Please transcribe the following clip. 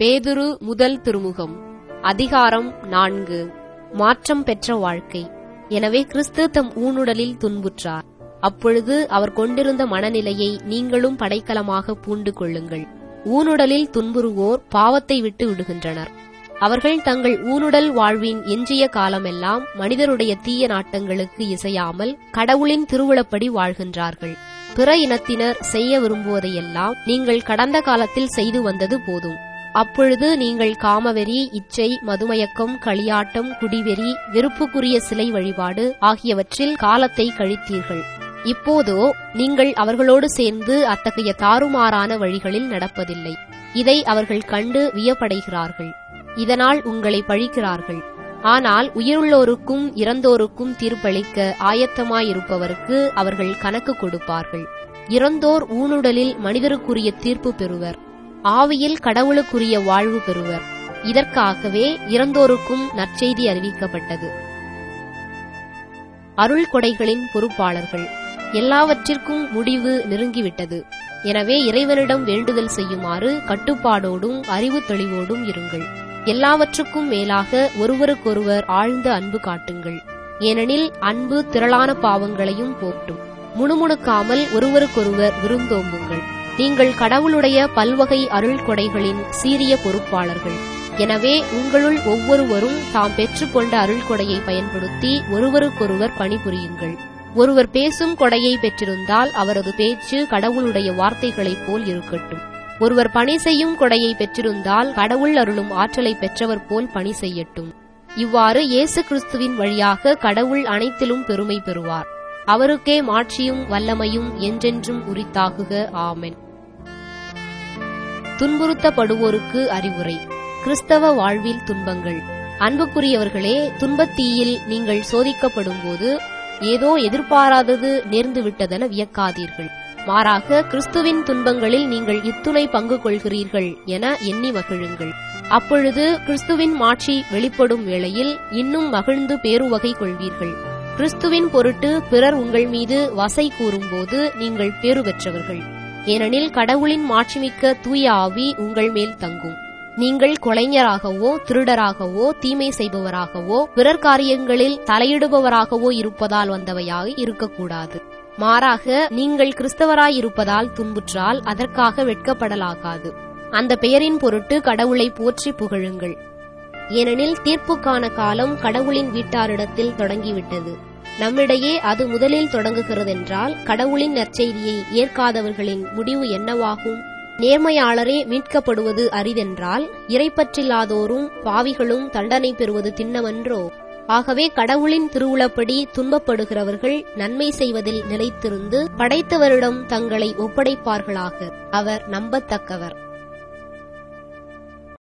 பேதுரு முதல் திருமுகம் அதிகாரம் நான்கு மாற்றம் பெற்ற வாழ்க்கை எனவே கிறிஸ்து தம் ஊனுடலில் துன்புற்றார் அப்பொழுது அவர் கொண்டிருந்த மனநிலையை நீங்களும் படைக்கலமாக பூண்டு கொள்ளுங்கள் ஊனுடலில் துன்புறுவோர் பாவத்தை விட்டு விடுகின்றனர் அவர்கள் தங்கள் ஊனுடல் வாழ்வின் எஞ்சிய காலமெல்லாம் மனிதருடைய தீய நாட்டங்களுக்கு இசையாமல் கடவுளின் திருவுளப்படி வாழ்கின்றார்கள் பிற இனத்தினர் செய்ய விரும்புவதையெல்லாம் நீங்கள் கடந்த காலத்தில் செய்து வந்தது போதும் அப்பொழுது நீங்கள் காமவெறி இச்சை மதுமயக்கம் களியாட்டம் குடிவெறி வெறுப்புக்குரிய சிலை வழிபாடு ஆகியவற்றில் காலத்தை கழித்தீர்கள் இப்போதோ நீங்கள் அவர்களோடு சேர்ந்து அத்தகைய தாறுமாறான வழிகளில் நடப்பதில்லை இதை அவர்கள் கண்டு வியப்படைகிறார்கள் இதனால் உங்களை பழிக்கிறார்கள் ஆனால் உயிருள்ளோருக்கும் இறந்தோருக்கும் தீர்ப்பளிக்க ஆயத்தமாயிருப்பவருக்கு அவர்கள் கணக்கு கொடுப்பார்கள் இறந்தோர் ஊனுடலில் மனிதருக்குரிய தீர்ப்பு பெறுவர் ஆவியில் கடவுளுக்குரிய வாழ்வு பெறுவர் இதற்காகவே இறந்தோருக்கும் நற்செய்தி அறிவிக்கப்பட்டது அருள் கொடைகளின் பொறுப்பாளர்கள் எல்லாவற்றிற்கும் முடிவு நெருங்கிவிட்டது எனவே இறைவனிடம் வேண்டுதல் செய்யுமாறு கட்டுப்பாடோடும் அறிவு தெளிவோடும் இருங்கள் எல்லாவற்றுக்கும் மேலாக ஒருவருக்கொருவர் ஆழ்ந்த அன்பு காட்டுங்கள் ஏனெனில் அன்பு திரளான பாவங்களையும் போட்டும் முணுமுணுக்காமல் ஒருவருக்கொருவர் விருந்தோம்புங்கள் நீங்கள் கடவுளுடைய பல்வகை அருள் கொடைகளின் சீரிய பொறுப்பாளர்கள் எனவே உங்களுள் ஒவ்வொருவரும் தாம் பெற்றுக்கொண்ட அருள் கொடையை பயன்படுத்தி ஒருவருக்கொருவர் பணிபுரியுங்கள் ஒருவர் பேசும் கொடையை பெற்றிருந்தால் அவரது பேச்சு கடவுளுடைய வார்த்தைகளைப் போல் இருக்கட்டும் ஒருவர் பணி செய்யும் கொடையை பெற்றிருந்தால் கடவுள் அருளும் ஆற்றலை பெற்றவர் போல் பணி செய்யட்டும் இவ்வாறு இயேசு கிறிஸ்துவின் வழியாக கடவுள் அனைத்திலும் பெருமை பெறுவார் அவருக்கே மாட்சியும் வல்லமையும் என்றென்றும் உரித்தாகுக ஆமென் துன்புறுத்தப்படுவோருக்கு அறிவுரை கிறிஸ்தவ வாழ்வில் துன்பங்கள் அன்புக்குரியவர்களே துன்பத்தீயில் நீங்கள் சோதிக்கப்படும்போது ஏதோ எதிர்பாராதது நேர்ந்து விட்டதென வியக்காதீர்கள் மாறாக கிறிஸ்துவின் துன்பங்களில் நீங்கள் இத்துணை பங்கு கொள்கிறீர்கள் என எண்ணி மகிழுங்கள் அப்பொழுது கிறிஸ்துவின் மாட்சி வெளிப்படும் வேளையில் இன்னும் மகிழ்ந்து பேருவகை கொள்வீர்கள் கிறிஸ்துவின் பொருட்டு பிறர் உங்கள் மீது வசை கூறும்போது நீங்கள் பேறு பெற்றவர்கள் ஏனெனில் கடவுளின் மாட்சிமிக்க தூய ஆவி உங்கள் மேல் தங்கும் நீங்கள் கொலைஞராகவோ திருடராகவோ தீமை செய்பவராகவோ பிறர் காரியங்களில் தலையிடுபவராகவோ இருப்பதால் வந்தவையாக இருக்கக்கூடாது மாறாக நீங்கள் கிறிஸ்தவராயிருப்பதால் துன்புற்றால் அதற்காக வெட்கப்படலாகாது அந்த பெயரின் பொருட்டு கடவுளை போற்றி புகழுங்கள் ஏனெனில் தீர்ப்புக்கான காலம் கடவுளின் வீட்டாரிடத்தில் தொடங்கிவிட்டது நம்மிடையே அது முதலில் தொடங்குகிறதென்றால் கடவுளின் நற்செய்தியை ஏற்காதவர்களின் முடிவு என்னவாகும் நேர்மையாளரே மீட்கப்படுவது அரிதென்றால் இறைப்பற்றில்லாதோரும் பாவிகளும் தண்டனை பெறுவது திண்ணமன்றோ ஆகவே கடவுளின் திருவுளப்படி துன்பப்படுகிறவர்கள் நன்மை செய்வதில் நிலைத்திருந்து படைத்தவரிடம் தங்களை ஒப்படைப்பார்களாக அவர் நம்பத்தக்கவர்